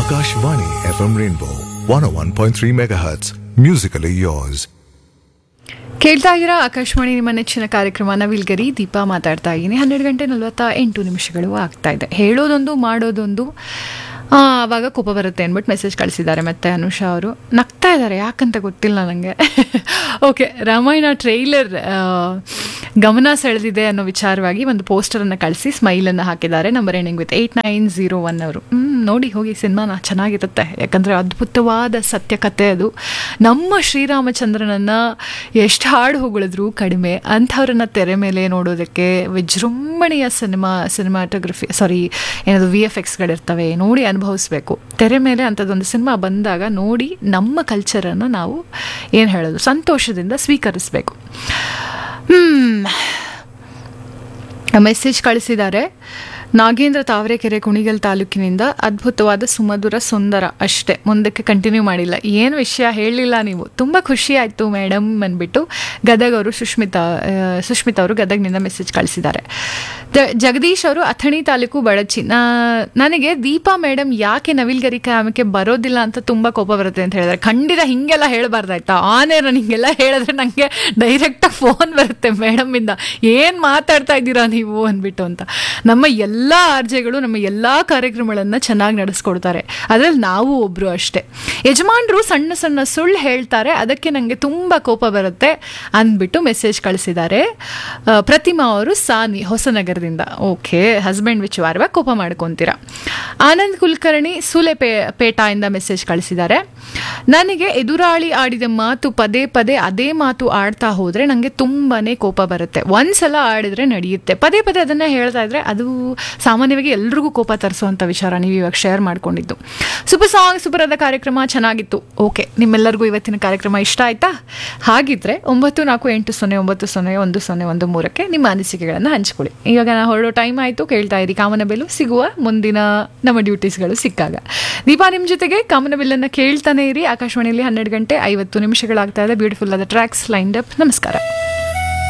Akashvani FM Rainbow 101.3 MHz. Musically yours. ಕೇಳ್ತಾ ಇದ್ದೀರಾ ಆಕಾಶವಾಣಿ ನಿಮ್ಮ ನೆಚ್ಚಿನ ಕಾರ್ಯಕ್ರಮ ನವಿಲ್ಗರಿ ದೀಪಾ ಮಾತಾಡ್ತಾ ಇದ್ದೀನಿ ಹನ್ನೆರಡು ಗಂಟೆ ನಲ್ವತ್ತ ಎಂಟು ನಿಮಿಷಗಳು ಆಗ್ತಾ ಇದೆ ಹೇಳೋದೊಂದು ಮಾಡೋದೊಂದು ಆ, ಆವಾಗ ಕೋಪ ಬರುತ್ತೆ ಅಂದ್ಬಿಟ್ಟು ಮೆಸೇಜ್ ಕಳಿಸಿದ್ದಾರೆ ಮತ್ತೆ ಅನುಷಾ ಅವರು ನಗ್ತಾ ಇದ್ದಾರೆ ಯಾಕಂತ ಗೊತ್ತಿಲ್ಲ ನನಗೆ ಓಕೆ ರಾಮಾಯಣ ಟ್ರೈಲರ್ ಗಮನ ಸೆಳೆದಿದೆ ಅನ್ನೋ ವಿಚಾರವಾಗಿ ಒಂದು ಪೋಸ್ಟರನ್ನು ಕಳಿಸಿ ಸ್ಮೈಲನ್ನು ಹಾಕಿದ್ದಾರೆ number ending with eight nine zero one ಅವರು ಹ್ಮ್, ನೋಡಿ ಹೋಗಿ ಸಿನಿಮಾನ ಚೆನ್ನಾಗಿರುತ್ತೆ ಯಾಕಂದರೆ ಅದ್ಭುತವಾದ ಸತ್ಯ ಕಥೆ ಅದು ನಮ್ಮ ಶ್ರೀರಾಮಚಂದ್ರನನ್ನ ಎಷ್ಟು ಹಾಡು ಹೊಗಳಿದ್ರು ಕಡಿಮೆ ಅಂಥವ್ರನ್ನ ತೆರೆ ಮೇಲೆ ನೋಡೋದಕ್ಕೆ ವಿಜೃಂಭಣೆಯ ಸಿನಿಮಾ ಸಿನಿಮಾಟೋಗ್ರಫಿ ಸಾರಿ ಏನದು ವಿ ಎಫ್ ಎಕ್ಸ್ಗಳಿರ್ತವೆ ನೋಡಿ ಅನುಭವಿಸ್ಬೇಕು ತೆರೆ ಮೇಲೆ ಅಂಥದ್ದೊಂದು ಸಿನಿಮಾ ಬಂದಾಗ ನೋಡಿ ನಮ್ಮ ಕಲ್ಚರನ್ನು ನಾವು ಏನು ಹೇಳೋದು ಸಂತೋಷದಿಂದ ಸ್ವೀಕರಿಸಬೇಕು ಹ್ಮ್ ಮೆಸೇಜ್ ಕಳಿಸಿದ್ದಾರೆ ನಾಗೇಂದ್ರ ತಾವರೆಕೆರೆ ಕುಣಿಗಲ್ ತಾಲೂಕಿನಿಂದ ಅದ್ಭುತವಾದ ಸುಮಧುರ ಸುಂದರ ಅಷ್ಟೇ ಮುಂದಕ್ಕೆ ಕಂಟಿನ್ಯೂ ಮಾಡಿಲ್ಲ ಏನು ವಿಷಯ ಹೇಳಲಿಲ್ಲ ನೀವು ತುಂಬ ಖುಷಿ ಆಯಿತು ಮೇಡಮ್ ಅಂದ್ಬಿಟ್ಟು ಗದಗ್ ಅವರು ಸುಷ್ಮಿತಾ ಆ, ಸುಷ್ಮಿತಾ ಅವರು ಗದಗ್ನಿಂದ ಮೆಸೇಜ್ ಕಳಿಸಿದ್ದಾರೆ ದ- ಜಗದೀಶ್ ಅವರು ಅಥಣಿ ತಾಲೂಕು ಬಡಚಿ ನಾ ನನಗೆ ದೀಪಾ ಮೇಡಮ್ ಯಾಕೆ ನವಿಲ್ಗರಿ ಕಾಮಕ್ಕೆ ಬರೋದಿಲ್ಲ ಅಂತ ತುಂಬ ಕೋಪ ಬರುತ್ತೆ ಅಂತ ಹೇಳಿದ್ದಾರೆ ಖಂಡಿತ ಹಿಂಗೆಲ್ಲ ಹೇಳಬಾರ್ದಾಯ್ತಾ ಆನೇರ ಹಿಂಗೆಲ್ಲ ಹೇಳಿದ್ರೆ ನನಗೆ ಡೈರೆಕ್ಟಾಗಿ ಫೋನ್ ಬರುತ್ತೆ ಮೇಡಮಿಂದ ಏನು ಮಾತಾಡ್ತಾ ಇದ್ದೀರಾ ನೀವು ಅಂದ್ಬಿಟ್ಟು ಅಂತ ನಮ್ಮ ಎಲ್ಲ ಆರ್ಜೆಗಳು ನಮ್ಮ ಎಲ್ಲ ಕಾರ್ಯಕ್ರಮಗಳನ್ನು ಚೆನ್ನಾಗಿ ನಡೆಸ್ಕೊಡ್ತಾರೆ ಅದರಲ್ಲಿ ನಾವು ಒಬ್ಬರು ಅಷ್ಟೇ ಯಜಮಾನರು ಸಣ್ಣ ಸಣ್ಣ ಸುಳ್ಳು ಹೇಳ್ತಾರೆ ಅದಕ್ಕೆ ನನಗೆ ತುಂಬ ಕೋಪ ಬರುತ್ತೆ ಅಂದ್ಬಿಟ್ಟು ಮೆಸೇಜ್ ಕಳಿಸಿದ್ದಾರೆ ಆ, ಪ್ರತಿಮಾ ಅವರು ಸಾನಿ ಹೊಸನಗರದಿಂದ ಓಕೆ ಹಸ್ಬೆಂಡ್ ವಿಚಾರವಾಗಿ ಕೋಪ ಮಾಡ್ಕೊತೀರಾ ಆನಂದ್ ಕುಲಕರ್ಣಿ ಸೂಲೆ ಪೇ ಪೇಟಾಯಿಂದ ಮೆಸೇಜ್ ಕಳಿಸಿದ್ದಾರೆ ನನಗೆ ಎದುರಾಳಿ ಆಡಿದ ಮಾತು ಪದೇ ಪದೇ ಅದೇ ಮಾತು ಆಡ್ತಾ ಹೋದರೆ ನನಗೆ ತುಂಬಾನೇ ಕೋಪ ಬರುತ್ತೆ ಒಂದ್ಸಲ ಆಡಿದ್ರೆ ನಡೆಯುತ್ತೆ ಪದೇ ಪದೇ ಅದನ್ನೇ ಹೇಳ್ತಾ ಇದ್ರೆ ಅದು ಸಾಮಾನ್ಯವಾಗಿ ಎಲ್ರಿಗೂ ಕೋಪ ತರಿಸುವಂಥ ವಿಚಾರ ನೀವು ಇವಾಗ ಶೇರ್ ಮಾಡ್ಕೊಂಡಿದ್ದು ಸೂಪರ್ ಸಾಂಗ್ ಸೂಪರ್ ಆದ ಕಾರ್ಯಕ್ರಮ ಚೆನ್ನಾಗಿತ್ತು ಓಕೆ ನಿಮ್ಮೆಲ್ಲರಿಗೂ ಇವತ್ತಿನ ಕಾರ್ಯಕ್ರಮ ಇಷ್ಟ ಆಯ್ತಾ ಹಾಗಿದ್ರೆ ಒಂಬತ್ತು ನಾಲ್ಕು ಎಂಟು ಸೊನ್ನೆ ಒಂಬತ್ತು ಸೊನ್ನೆ ಒಂದು ಸೊನ್ನೆ ಒಂದು ಮೂರಕ್ಕೆ ನಿಮ್ಮ ಅನಿಸಿಕೆಗಳನ್ನು ಹಂಚ್ಕೊಳ್ಳಿ ಇವಾಗ ನಾ ಹೊರಡೋ ಟೈಮ್ ಆಯಿತು ಕೇಳ್ತಾ ಇರಿ ಕಾಮನಬೆಲ್ಲು ಸಿಗುವ ಮುಂದಿನ ನಮ್ಮ ಡ್ಯೂಟೀಸ್ಗಳು ಸಿಕ್ಕಾಗ ದೀಪಾ ನಿಮ್ಮ ಜೊತೆಗೆ ಕಾಮನಬೆಲ್ಲನ್ನು ಕೇಳ್ತಾನೆ ಇರಿ ಆಕಾಶವಾಣಿಯಲ್ಲಿ ಹನ್ನೆರಡು ಗಂಟೆ ಐವತ್ತು ನಿಮಿಷಗಳಾಗ್ತಾ ಇದೆ ಬ್ಯೂಟಿಫುಲ್ ಆದ ಟ್ರ್ಯಾಕ್ಸ್ ಲೈನ್ಡ್ ಅಪ್ ನಮಸ್ಕಾರ